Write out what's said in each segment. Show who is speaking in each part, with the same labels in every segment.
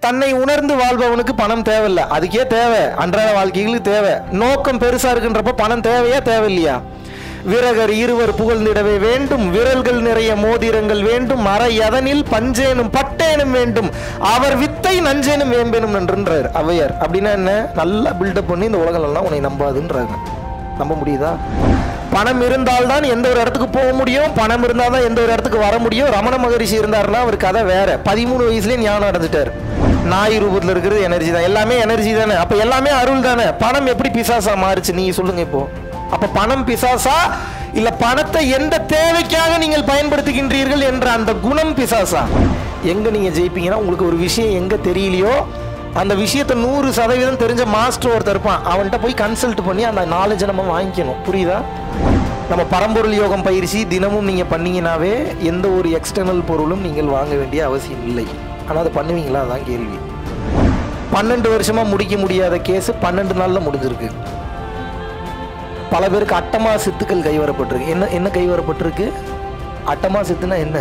Speaker 1: தன்னை உணர்ந்து வாழ்பவனுக்கு பணம் தேவையில்ல அதுக்கே தேவை அன்றாட வாழ்க்கைகளுக்கு தேவை நோக்கம் பெருசா இருக்குன்றப்ப பணம் தேவையா தேவையில்லையா விரகர் இருவர் புகழ்ந்திடவே வேண்டும் விரல்கள் நிறைய மோதிரங்கள் வேண்டும் மர எதனில் பஞ்சேனும் பட்டேனும் வேண்டும் அவர் வித்தை நஞ்சேனும் வேம்பேனும் நன்றுன்றார் அவையார் அப்படின்னா என்ன நல்லா பில்டப் பண்ணி இந்த உலகம் எல்லாம் உன்னை நம்பாதுன்றாங்க நம்ப முடியுதா பணம் இருந்தால்தான் எந்த ஒரு இடத்துக்கு போக முடியும் பணம் இருந்தால் தான் எந்த ஒரு இடத்துக்கு வர முடியும் ரமண மகரிஷி இருந்தாருன்னா அவர் கதை வேற பதிமூணு வயசுலயே ஞானம் அடைஞ்சிட்டார் நாய் ரூபத்தில் இருக்கிறது எனர்ஜி தான் எல்லாமே எனர்ஜி தானே அப்ப எல்லாமே அருள் தானே பணம் எப்படி பிசாசா மாறுச்சு நீங்க சொல்லுங்க இப்போ அப்ப பணம் பிசாசா இல்ல பணத்தை எந்த தேவைக்காக நீங்கள் பயன்படுத்துகின்றீர்கள் என்ற அந்த குணம் பிசாசா எங்க நீங்க ஜெயிப்பீங்கன்னா உங்களுக்கு ஒரு விஷயம் எங்க தெரியலையோ அந்த விஷயத்தை நூறு சதவீதம் தெரிஞ்ச மாஸ்டர் ஒருத்தர் இருப்பான் அவன்கிட்ட போய் கன்சல்ட் பண்ணி அந்த நாலேஜை நம்ம வாங்கிக்கணும் புரியுதா நம்ம பரம்பொருள் யோகம் பயிற்சி தினமும் நீங்க பண்ணீங்கன்னாவே எந்த ஒரு எக்ஸ்டர்னல் பொருளும் நீங்கள் வாங்க வேண்டிய அவசியம் இல்லை ஆனால் அதை பண்ணுவீங்களா அதான் கேள்வி பன்னெண்டு வருஷமா முடிக்க முடியாத கேஸ் பன்னெண்டு நாள்ல முடிஞ்சிருக்கு பல பேருக்கு அட்டமா சித்துக்கள் கைவரப்பட்டிருக்கு என்ன என்ன கைவரப்பட்டிருக்கு அட்டமா சித்துனா என்ன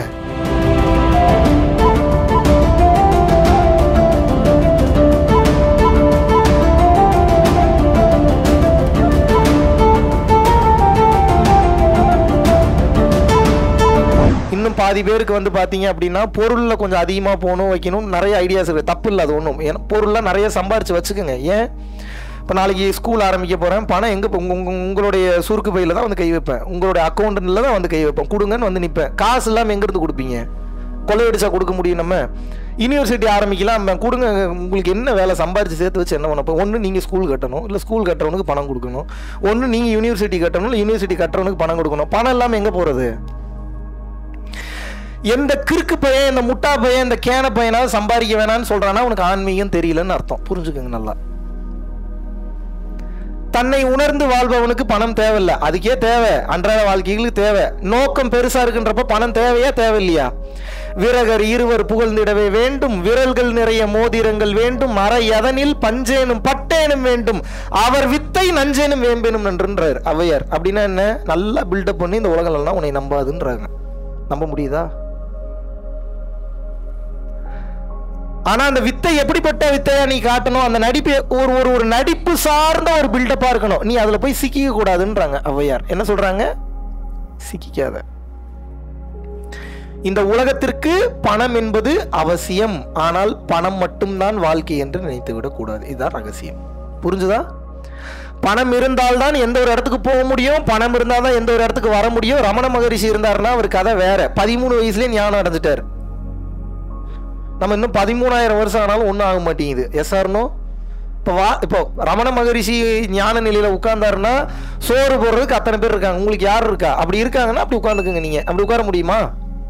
Speaker 1: இன்னும் பாதி பேருக்கு வந்து பார்த்தீங்க அப்படின்னா பொருளில் கொஞ்சம் அதிகமாக போகணும் வைக்கணும் நிறைய ஐடியாஸ் இருக்குது தப்பு இல்லை அது ஒன்றும் ஏன்னா பொருள்லாம் நிறைய சம்பாரிச்சு வச்சுக்கோங்க ஏன் இப்போ நாளைக்கு ஸ்கூல் ஆரம்பிக்க போகிறேன் பணம் எங்கே உங்களுடைய சுருக்கு பையில் தான் வந்து கை வைப்பேன் உங்களுடைய அக்கௌண்ட்டில் தான் வந்து கை வைப்பேன் கொடுங்கன்னு வந்து நிற்பேன் காசு இல்லாமல் எங்கேருந்து கொடுப்பீங்க கொள்ளையடிச்சா கொடுக்க முடியும் நம்ம யூனிவர்சிட்டி ஆரம்பிக்கலாம் நம்ம கொடுங்க உங்களுக்கு என்ன வேலை சம்பாரிச்சு சேர்த்து வச்சு என்ன பண்ணப்போ ஒன்று நீங்கள் ஸ்கூல் கட்டணும் இல்லை ஸ்கூல் கட்டுறவனுக்கு பணம் கொடுக்கணும் ஒன்று நீங்கள் யூனிவர்சிட்டி கட்டணும் இல்லை யூனிவர்சிட்டி கட்டுறவனுக்கு பணம் கொடுக்கணும் பணம் இல்லாமல் எங்கே போகிறது எந்த கிறுக்கு பையன் இந்த முட்டா பையன் இந்த கேன பையனாவது சம்பாதிக்க வேணாம்னு சொல்றானா உனக்கு ஆன்மீகம் தெரியலன்னு அர்த்தம் புரிஞ்சுக்கோங்க நல்லா தன்னை உணர்ந்து வாழ்பவனுக்கு பணம் தேவையில்ல அதுக்கே தேவை அன்றாட வாழ்க்கைகளுக்கு தேவை நோக்கம் பெருசா இருக்குன்றப்ப பணம் தேவையா தேவையில்லையா விரகர் இருவர் புகழ்ந்திடவே வேண்டும் விரல்கள் நிறைய மோதிரங்கள் வேண்டும் மர எதனில் பஞ்சேனும் பட்டேனும் வேண்டும் அவர் வித்தை நஞ்சேனும் வேம்பேனும் நன்றுன்றார் அவையார் அப்படின்னா என்ன நல்லா பில்டப் பண்ணி இந்த உலகம் எல்லாம் உன்னை நம்பாதுன்றாங்க நம்ப முடியுதா ஆனா அந்த வித்தை எப்படிப்பட்ட வித்தையா நீ காட்டணும் அந்த நடிப்பு ஒரு ஒரு ஒரு நடிப்பு சார்ந்த ஒரு பில்டப்பா இருக்கணும் நீ அதுல போய் சிக்கிக்க கூடாதுன்றாங்க ஔவையார் என்ன சொல்றாங்க சிக்கிக்காத இந்த உலகத்திற்கு பணம் என்பது அவசியம் ஆனால் பணம் மட்டும்தான் வாழ்க்கை என்று நினைத்து விடக் கூடாது இதுதான் ரகசியம் புரிஞ்சுதா பணம் இருந்தால்தான் எந்த ஒரு இடத்துக்கு போக முடியும் பணம் இருந்தால் தான் எந்த ஒரு இடத்துக்கு வர முடியும் ரமண மகரிஷி இருந்தாருன்னா அவர் கதை வேற பதிமூணு வயசுலயே ஞானம் அடைஞ்சிட்டார் நம்ம இன்னும் பதிமூணாயிரம் வருஷம் ஆனாலும் ஒன்றும் ஆக மாட்டேங்குது எஸ்ஆர்னோ இப்போ வா இப்போ ரமண மகரிஷி ஞான நிலையில் உட்கார்ந்தாருன்னா சோறு போடுறதுக்கு அத்தனை பேர் இருக்காங்க உங்களுக்கு யார் இருக்கா அப்படி இருக்காங்கன்னா அப்படி உட்காந்துக்குங்க நீங்கள் அப்படி உட்கார முடியுமா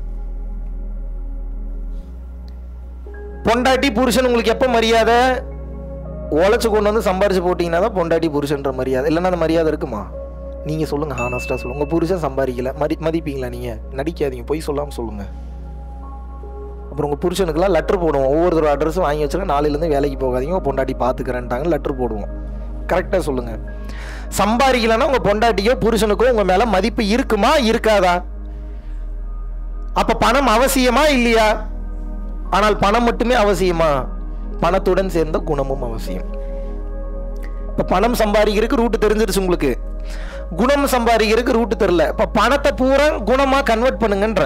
Speaker 1: பொண்டாட்டி புருஷன் உங்களுக்கு எப்போ மரியாதை உழைச்சு கொண்டு வந்து சம்பாரிச்சு போட்டிங்கன்னா தான் பொண்டாட்டி புருஷன்ற மரியாதை இல்லைன்னா அந்த மரியாதை இருக்குமா நீங்கள் சொல்லுங்கள் ஹானஸ்ட்டாக சொல்லுங்கள் உங்கள் புருஷன் சம்பாதிக்கல மதி மதிப்பீங்களா நீங்கள் நடிக்காதீங்க பொய் சொல்லாமல் சொல்லுங்கள் அப்புறம் உங்கள் புருஷனுக்குலாம் லெட்டர் போடுவோம் ஒவ்வொருத்தர் அட்ரஸும் வாங்கி வச்சுருங்க நாளையிலேருந்து வேலைக்கு போகாதீங்க உங்கள் பொண்டாட்டி பார்த்துக்கிறேன்ட்டாங்க லெட்டர் போடுவோம் கரெக்டாக சொல்லுங்கள் சம்பாதிக்கலைன்னா உங்கள் பொண்டாட்டியோ புருஷனுக்கோ உங்கள் மேலே மதிப்பு இருக்குமா இருக்காதா அப்போ பணம் அவசியமா இல்லையா ஆனால் பணம் மட்டுமே அவசியமா பணத்துடன் சேர்ந்த குணமும் அவசியம் இப்போ பணம் சம்பாதிக்கிறதுக்கு ரூட்டு தெரிஞ்சிருச்சு உங்களுக்கு குணம் சம்பாதிக்கிறதுக்கு ரூட்டு தெரியல இப்போ பணத்தை பூரா குணமாக கன்வெர்ட் பண்ணுங்கன்ற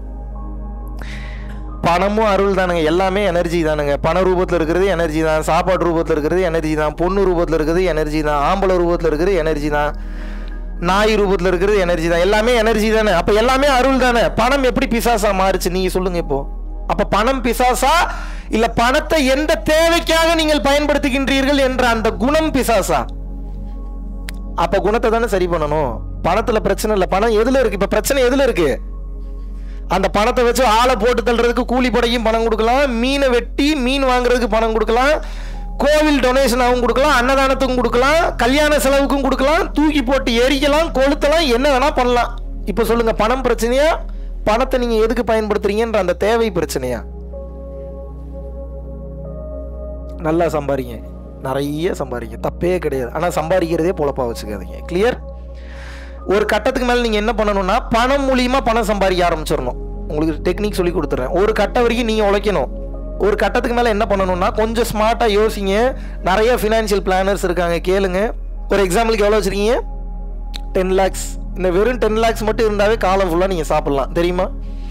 Speaker 1: பணமும் அருள் தானுங்க எல்லாமே எனர்ஜி தானுங்க பண ரூபத்தில் இருக்கிறது எனர்ஜி தான் சாப்பாடு ரூபத்தில் இருக்கிறது எனர்ஜி தான் பொண்ணு ரூபத்தில் இருக்கிறது எனர்ஜி தான் ஆம்பளை ரூபத்தில் இருக்கிறது எனர்ஜி தான் நாய் ரூபத்தில் இருக்கிறது எனர்ஜி தான் எல்லாமே எனர்ஜி தானே அப்போ எல்லாமே அருள் தானே பணம் எப்படி பிசாசா மாறுச்சு நீங்கள் சொல்லுங்க இப்போ அப்ப பணம் பிசாசா இல்ல பணத்தை எந்த தேவைக்காக நீங்கள் பயன்படுத்துகின்றீர்கள் என்ற அந்த குணம் பிசாசா அப்ப குணத்தை தானே சரி பண்ணணும் பணத்துல பிரச்சனை இல்லை பணம் எதுல இருக்கு இப்ப பிரச்சனை எதுல இருக்கு அந்த பணத்தை வச்சு ஆளை போட்டு தள்ளுறதுக்கு கூலி படைக்கும் பணம் கொடுக்கலாம் மீனை வெட்டி மீன் வாங்குறதுக்கு பணம் கொடுக்கலாம் கோவில் டொனேஷனாகவும் கொடுக்கலாம் அன்னதானத்துக்கும் கொடுக்கலாம் கல்யாண செலவுக்கும் கொடுக்கலாம் தூக்கி போட்டு எரிக்கலாம் கொளுத்தலாம் என்ன வேணா பண்ணலாம் இப்போ சொல்லுங்க பணம் பிரச்சனையா பணத்தை நீங்க எதுக்கு பயன்படுத்துறீங்கன்ற அந்த தேவை பிரச்சனையா நல்லா சம்பாதிங்க நிறைய சம்பாதிங்க தப்பே கிடையாது ஆனா சம்பாதிக்கிறதே பொழப்பா வச்சுக்காதீங்க கிளியர் ஒரு கட்டத்துக்கு மேல நீங்க என்ன பண்ணணும்னா பணம் மூலியமா பணம் சம்பாதிக்க ஆரம்பிச்சிடணும் உங்களுக்கு டெக்னிக் சொல்லி கொடுத்துறேன் ஒரு கட்டம் வரைக்கும் நீங்க உழைக்கணும் ஒரு கட்டத்துக்கு மேலே என்ன பண்ணணும்னா கொஞ்சம் ஸ்மார்ட்டாக யோசிங்க நிறைய ஃபினான்ஷியல் பிளானர்ஸ் இருக்காங்க கேளுங்க ஒரு எக்ஸாம்பிளுக்கு எவ்வளோ வச்சுருக்கீங்க டென் லேக்ஸ் இந்த வெறும் டென் லேக்ஸ் மட்டும் இருந்தாவே காலம் ஃபுல்லாக நீங்கள் சாப்பிட்லாம் தெரியுமா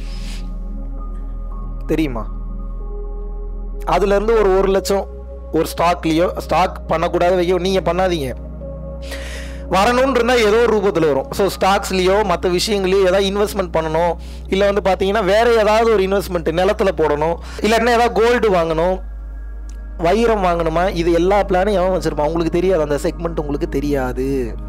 Speaker 1: தெரியுமா அதுலேருந்து ஒரு ஒரு லட்சம் ஒரு ஸ்டாக்லேயோ ஸ்டாக் பண்ணக்கூடாது வைக்க நீங்கள் பண்ணாதீங்க வரணும்னு இருந்தால் ஏதோ ஒரு ரூபத்தில் வரும் ஸோ ஸ்டாக்ஸ்லேயோ மற்ற விஷயங்களையோ ஏதாவது இன்வெஸ்ட்மெண்ட் பண்ணணும் இல்லை வந்து பார்த்தீங்கன்னா வேற ஏதாவது ஒரு இன்வெஸ்ட்மெண்ட் நிலத்துல போடணும் இல்லைன்னா ஏதாவது கோல்டு வாங்கணும் வைரம் வாங்கணுமா இது எல்லா பிளானும் எவன் வச்சிருப்பான் உங்களுக்கு தெரியாது அந்த செக்மெண்ட் உங்களுக்கு தெரியாது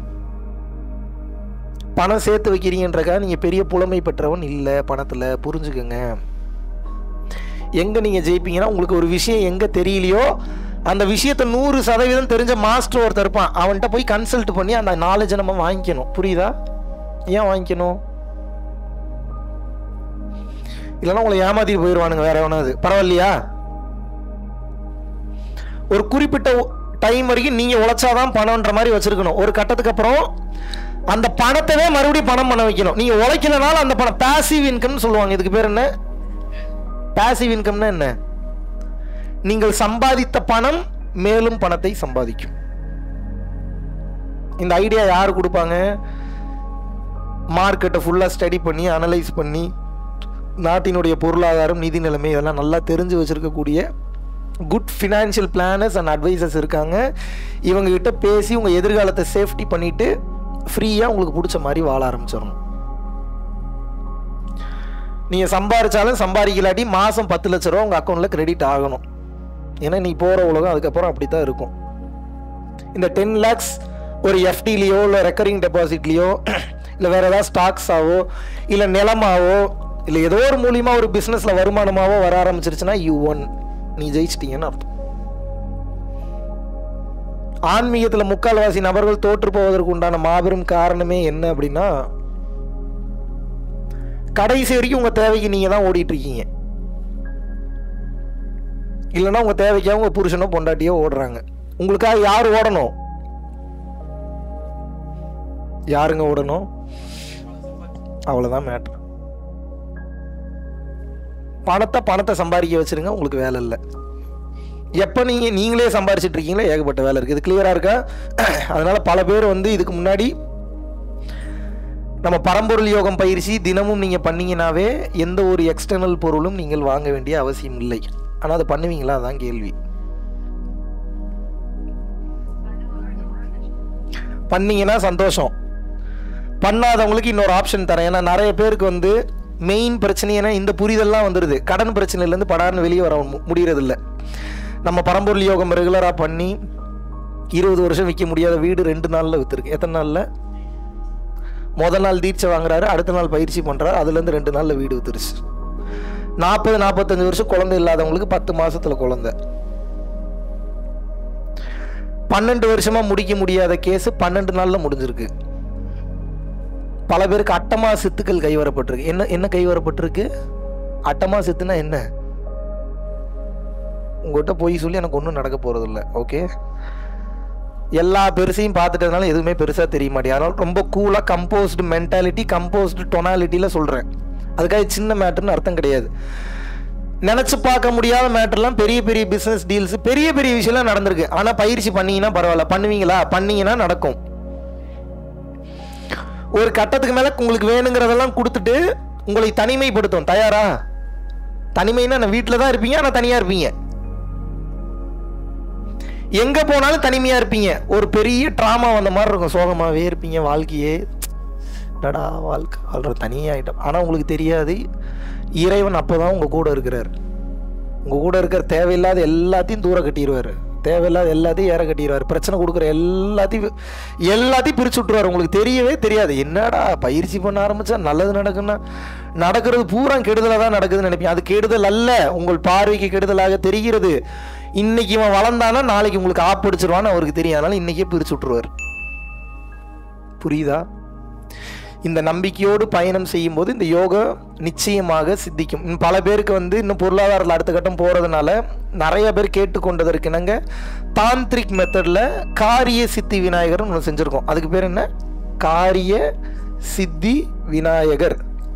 Speaker 1: பணம் சேர்த்து வைக்கிறீங்கன்றக்கா நீங்கள் பெரிய புலமை பெற்றவன் இல்லை பணத்தில் புரிஞ்சுக்கோங்க எங்கே நீங்கள் ஜெயிப்பீங்கன்னா உங்களுக்கு ஒரு விஷயம் எங்கே தெரியலையோ அந்த விஷயத்தை நூறு சதவீதம் தெரிஞ்ச மாஸ்டர் ஒருத்தர் இருப்பான் அவன்கிட்ட போய் கன்சல்ட் பண்ணி அந்த நாலேஜை நம்ம வாங்கிக்கணும் புரியுதா ஏன் வாங்கிக்கணும் இல்லைன்னா உங்களை ஏமாத்திட்டு போயிடுவானுங்க வேற எவனாவது பரவாயில்லையா ஒரு குறிப்பிட்ட டைம் வரைக்கும் நீங்கள் உழைச்சாதான் பணம்ன்ற மாதிரி வச்சிருக்கணும் ஒரு கட்டத்துக்கு அப்புறம் அந்த பணத்தவே மறுபடியும் பணம் பண்ண வைக்கணும் நீங்கள் உழைக்கலனாலும் அந்த பணம் பாசிவ் இன்கம்னு சொல்லுவாங்க இதுக்கு பேர் என்ன பாசிவ் இன்கம்னா என்ன நீங்கள் சம்பாதித்த பணம் மேலும் பணத்தை சம்பாதிக்கும் இந்த ஐடியா யார் கொடுப்பாங்க மார்க்கெட்டை ஃபுல்லாக ஸ்டடி பண்ணி அனலைஸ் பண்ணி நாட்டினுடைய பொருளாதாரம் நிதி நிலைமை இதெல்லாம் நல்லா தெரிஞ்சு வச்சுருக்கக்கூடிய good financial planners and advisors இருக்காங்க இவங்க கிட்ட பேசி உங்கள் எதிர்காலத்தை சேஃப்டி பண்ணிவிட்டு ஃப்ரீயாக உங்களுக்கு பிடிச்ச மாதிரி வாழ ஆரம்பிச்சிடணும் நீங்கள் சம்பாரிச்சாலும் சம்பாதிக்கலாட்டி மாதம் பத்து லட்ச ரூபா உங்கள் அக்கௌண்ட்டில் கிரெடிட் ஆகணும் ஏன்னா நீ போகிற உலகம் அதுக்கப்புறம் அப்படி தான் இருக்கும் இந்த டென் லேக்ஸ் ஒரு எஃப்டிலேயோ இல்லை ரெக்கரிங் டெபாசிட்லேயோ இல்லை வேறு ஏதாவது ஸ்டாக்ஸாவோ இல்லை நிலமாவோ இல்லை ஏதோ ஒரு மூலியமாக ஒரு பிஸ்னஸில் வருமானமாவோ வர ஆரம்பிச்சிருச்சுன்னா யூ ஒன் நீ ஜெயிச்சிட்டீங்கன்னு அர்த்தம் ஆன்மீகத்தில் முக்கால்வாசி நபர்கள் தோற்று போவதற்கு உண்டான மாபெரும் காரணமே என்ன அப்படின்னா கடைசி வரைக்கும் உங்கள் தேவைக்கு நீங்கள் தான் ஓடிட்டு இருக்கீங்க இல்லைன்னா உங்கள் தேவைக்காக உங்கள் புருஷனோ பொண்டாட்டியோ ஓடுறாங்க உங்களுக்காக யார் ஓடணும் யாருங்க ஓடணும் அவ்வளோதான் மேட்ரு பணத்தை பணத்தை சம்பாதிக்க வச்சிருங்க உங்களுக்கு வேலை இல்லை எப்போ நீங்கள் நீங்களே சம்பாரிச்சிட்டு இருக்கீங்களோ ஏகப்பட்ட வேலை இருக்குது இது கிளியராக இருக்கா அதனால் பல பேர் வந்து இதுக்கு முன்னாடி நம்ம பரம்பொருள் யோகம் பயிற்சி தினமும் நீங்கள் பண்ணீங்கன்னாவே எந்த ஒரு எக்ஸ்டர்னல் பொருளும் நீங்கள் வாங்க வேண்டிய அவசியம் இல்லை ஆனால் அதை பண்ணுவீங்களா அதான் கேள்வி பண்ணீங்கன்னா சந்தோஷம் பண்ணாதவங்களுக்கு இன்னொரு ஆப்ஷன் தரேன் ஏன்னா நிறைய பேருக்கு வந்து மெயின் பிரச்சனைனா இந்த புரிதல்லாம் வந்துடுது கடன் பிரச்சனையிலேருந்து படார்னு வெளியே வர மு- முடியறதில்ல நம்ம பரம்பொருள் யோகம் ரெகுலராக பண்ணி இருபது வருஷம் விற்க முடியாத வீடு ரெண்டு நாளில் விற்றுருக்கு எத்தனை நாளில் முதல் நாள் தீட்சை வாங்குறாரு அடுத்த நாள் பயிற்சி பண்ணுறாரு அதுலேருந்து ரெண்டு நாளில் வீடு வித்துருச்சு நாற்பது நாற்பத்தஞ்சு வருஷம் குழந்தை இல்லாதவங்களுக்கு பத்து மாசத்துல குழந்தை பன்னெண்டு வருஷமா முடிக்க முடியாத கேஸ் பன்னெண்டு நாள்ல முடிஞ்சிருக்கு பல பேருக்கு அட்டமா சித்துக்கள் கைவரப்பட்டிருக்கு என்ன என்ன கைவரப்பட்டிருக்கு அட்டமா சித்துனா என்ன உங்கள்கிட்ட போய் சொல்லி எனக்கு ஒன்றும் நடக்க போறதில்ல ஓகே எல்லா பெருசையும் பார்த்துட்டதுனால எதுவுமே பெருசாக தெரிய மாட்டேங்குது அதனால ரொம்ப கூலாக கம்போஸ்டு மென்டாலிட்டி கம்போஸ்டு டொனாலிட்டியில் சொல்கிறேன் அதுக்காக சின்ன மேட்டர்னு அர்த்தம் கிடையாது நினச்சி பார்க்க முடியாத மேட்டர்லாம் பெரிய பெரிய பிஸ்னஸ் டீல்ஸ் பெரிய பெரிய விஷயம்லாம் நடந்திருக்கு ஆனால் பயிற்சி பண்ணீங்கன்னா பரவாயில்ல பண்ணுவீங்களா பண்ணீங்கன்னா நடக்கும் ஒரு கட்டத்துக்கு மேலே உங்களுக்கு வேணுங்கிறதெல்லாம் கொடுத்துட்டு உங்களை தனிமைப்படுத்தும் தயாரா தனிமைன்னா நான் வீட்டில் தான் இருப்பீங்க ஆனால் தனியாக இருப்பீங்க எங்க போனாலும் தனிமையா இருப்பீங்க ஒரு பெரிய ட்ராமா வந்த மாதிரி இருக்கும் சோகமாவே இருப்பீங்க வாழ்க்கையே டடா வாழ்க்கை வாழ்ற தனியாயிட்டோம் ஆனா உங்களுக்கு தெரியாது இறைவன் அப்பதான் உங்க கூட இருக்கிறார் உங்க கூட இருக்கிற தேவையில்லாத எல்லாத்தையும் தூர கட்டிடுவாரு தேவையில்லாத எல்லாத்தையும் ஏற கட்டிடுவார் பிரச்சனை கொடுக்குற எல்லாத்தையும் எல்லாத்தையும் பிரிச்சு விட்டுருவார் உங்களுக்கு தெரியவே தெரியாது என்னடா பயிற்சி பண்ண ஆரம்பிச்சா நல்லது நடக்குன்னா நடக்கிறது பூரா கெடுதலாக தான் நடக்குதுன்னு நினைப்பீங்க அது கெடுதல் அல்ல உங்கள் பார்வைக்கு கெடுதலாக தெரிகிறது இன்னைக்கு இவன் வளர்ந்தானா நாளைக்கு உங்களுக்கு ஆப்படிச்சிருவான்னு அவருக்கு தெரியும் அதனால இன்னைக்கே பிரிச்சு விட்டுருவார் புரியுதா இந்த நம்பிக்கையோடு பயணம் செய்யும்போது இந்த யோகா நிச்சயமாக சித்திக்கும் இன்னும் பல பேருக்கு வந்து இன்னும் பொருளாதாரத்தில் அடுத்த கட்டம் போகிறதுனால நிறைய பேர் கேட்டுக்கொண்டதற்கு என்னங்க தாந்திரிக் மெத்தடில் காரிய சித்தி விநாயகர்னு ஒன்று செஞ்சுருக்கோம் அதுக்கு பேர் என்ன காரிய சித்தி விநாயகர்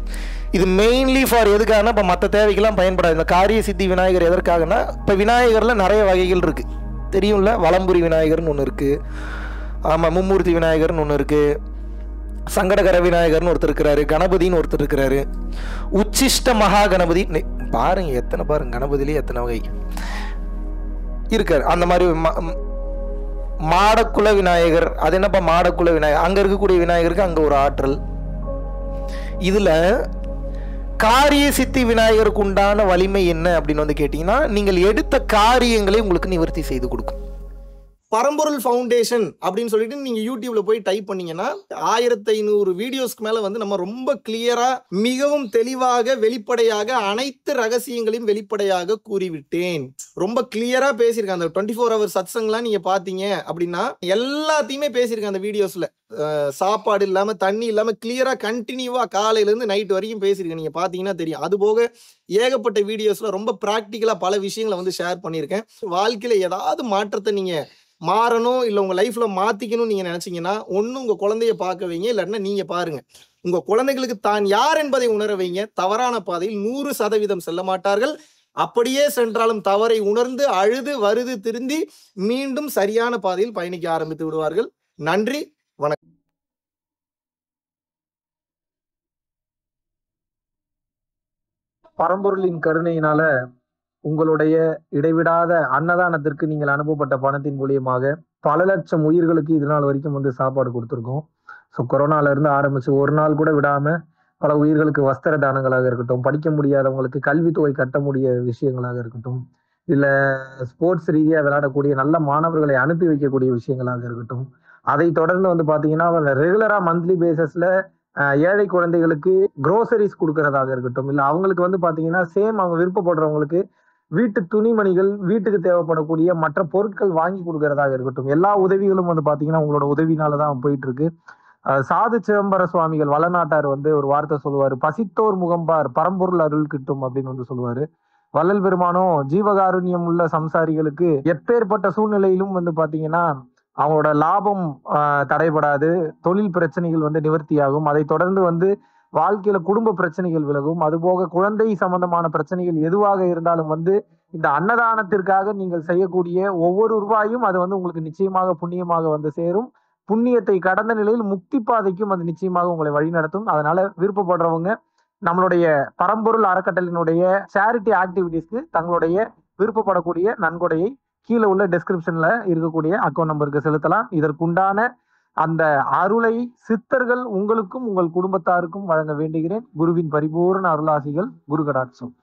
Speaker 1: இது மெயின்லி ஃபார் எதுக்காகனா இப்போ மற்ற தேவைக்கெல்லாம் பயன்படாது இந்த காரிய சித்தி விநாயகர் எதற்காகனா இப்போ விநாயகரில் நிறைய வகைகள் இருக்குது தெரியும்ல வலம்புரி விநாயகர்னு ஒன்று இருக்குது ஆமாம் மும்மூர்த்தி விநாயகர்னு ஒன்று இருக்குது சங்கடகர விநாயகர்னு ஒருத்தர் இருக்கிறாரு கணபதின்னு ஒருத்தர் இருக்கிறாரு உச்சிஷ்ட மகா கணபதி நெ- பாருங்க எத்தனை பாருங்க கணபதியிலே எத்தனை வகை இருக்காரு அந்த மாதிரி ம- ம், மாடக்குல விநாயகர் அது என்னப்பா மாடக்குல விநாயகர் அங்க இருக்கக்கூடிய விநாயகருக்கு அங்க ஒரு ஆற்றல் இதுல காரிய சித்தி விநாயகருக்கு உண்டான வலிமை என்ன அப்படின்னு வந்து கேட்டீங்கன்னா நீங்கள் எடுத்த காரியங்களை உங்களுக்கு நிவர்த்தி செய்து கொடுக்கும் பரம்பொருள் ஃபவுண்டேஷன் அப்படின்னு சொல்லிட்டு நீங்க யூடியூப்ல போய் டைப் பண்ணீங்கன்னா ஆயிரத்தி ஐநூறு வீடியோஸ்க்கு மேல வந்து நம்ம ரொம்ப கிளியரா மிகவும் தெளிவாக வெளிப்படையாக அனைத்து ரகசியங்களையும் வெளிப்படையாக கூறிவிட்டேன் ரொம்ப கிளியரா பேசியிருக்கேன் அந்த டுவெண்ட்டி ஃபோர் ஹவர் சத்சங்லாம் நீங்க பாத்தீங்க அப்படின்னா எல்லாத்தையுமே பேசியிருக்கேன் அந்த வீடியோஸ்ல அஹ் சாப்பாடு இல்லாம தண்ணி இல்லாம கிளியரா கண்டினியூவா காலையில இருந்து நைட் வரைக்கும் பேசியிருக்கேன் நீங்க பாத்தீங்கன்னா தெரியும் அது போக ஏகப்பட்ட வீடியோஸ்ல ரொம்ப பிராக்டிக்கலா பல விஷயங்களை வந்து ஷேர் பண்ணியிருக்கேன் வாழ்க்கையில ஏதாவது மாற்றத்தை நீங்க மாறணும் இல்லை உங்கள் லைஃப்பில் மாற்றிக்கணும்னு நீங்கள் நினச்சிங்கன்னா ஒன்று உங்கள் குழந்தைய பார்க்க வைங்க இல்லைன்னா நீங்கள் பாருங்கள் உங்கள் குழந்தைகளுக்கு தான் யார் என்பதை உணர வைங்க தவறான பாதையில் நூறு சதவீதம் செல்ல மாட்டார்கள் அப்படியே சென்றாலும் தவறை உணர்ந்து அழுது வருது திருந்தி மீண்டும் சரியான பாதையில் பயணிக்க ஆரம்பித்து விடுவார்கள் நன்றி
Speaker 2: பரம்பொருளின் கருணையினால உங்களுடைய இடைவிடாத அன்னதானத்திற்கு நீங்கள் அனுப்பப்பட்ட பணத்தின் மூலியமாக பல லட்சம் உயிர்களுக்கு இது நாள் வரைக்கும் வந்து சாப்பாடு கொடுத்துருக்கோம் ஸோ கொரோனால இருந்து ஆரம்பிச்சு ஒரு நாள் கூட விடாம பல உயிர்களுக்கு வஸ்திர தானங்களாக இருக்கட்டும் படிக்க முடியாதவங்களுக்கு கல்வித்தொகை கட்ட முடிய விஷயங்களாக இருக்கட்டும் இல்ல ஸ்போர்ட்ஸ் ரீதியா விளையாடக்கூடிய நல்ல மாணவர்களை அனுப்பி வைக்கக்கூடிய விஷயங்களாக இருக்கட்டும் அதை தொடர்ந்து வந்து பாத்தீங்கன்னா ரெகுலரா மந்த்லி பேசிஸ்ல ஏழை குழந்தைகளுக்கு க்ரோசரிஸ் கொடுக்கறதாக இருக்கட்டும் இல்ல அவங்களுக்கு வந்து பாத்தீங்கன்னா சேம் அவங்க விருப்பப்படுறவங்களுக்கு வீட்டு துணிமணிகள் வீட்டுக்கு தேவைப்படக்கூடிய மற்ற பொருட்கள் வாங்கி கொடுக்கறதாக இருக்கட்டும் எல்லா உதவிகளும் வந்து பாத்தீங்கன்னா உங்களோட உதவினால தான் போயிட்டு இருக்கு அஹ் சாது சிதம்பர சுவாமிகள் வளநாட்டார் வந்து ஒரு வார்த்தை சொல்லுவாரு பசித்தோர் முகம்பார் பரம்பொருள் அருள் கிட்டும் அப்படின்னு வந்து சொல்லுவாரு வள்ளல் பெருமானும் ஜீவகாருண்யம் உள்ள சம்சாரிகளுக்கு எப்பேற்பட்ட சூழ்நிலையிலும் வந்து பாத்தீங்கன்னா அவங்களோட லாபம் ஆஹ், தடைபடாது தொழில் பிரச்சனைகள் வந்து நிவர்த்தியாகும் அதை தொடர்ந்து வந்து வாழ்க்கையில குடும்ப பிரச்சனைகள் விலகும் அதுபோக குழந்தை சம்பந்தமான பிரச்சனைகள் எதுவாக இருந்தாலும் வந்து இந்த அன்னதானத்திற்காக நீங்கள் செய்யக்கூடிய ஒவ்வொரு ரூபாயும் அது வந்து உங்களுக்கு நிச்சயமாக புண்ணியமாக வந்து சேரும் புண்ணியத்தை கடந்த நிலையில் முக்தி பாதைக்கும் அது நிச்சயமாக உங்களை வழிநடத்தும் அதனால விருப்பப்படுறவங்க நம்மளுடைய பரம்பொருள் அறக்கட்டளினுடைய சேரிட்டி ஆக்டிவிட்டீஸ்க்கு தங்களுடைய விருப்பப்படக்கூடிய நன்கொடையை கீழே உள்ள டெஸ்கிரிப்ஷன்ல இருக்கக்கூடிய அக்கௌண்ட் நம்பருக்கு செலுத்தலாம் இதற்குண்டான அந்த அருளை சித்தர்கள் உங்களுக்கும் உங்கள் குடும்பத்தாருக்கும் வழங்க வேண்டுகிறேன் குருவின் பரிபூர்ண அருளாசிகள் குரு கடாட்சம்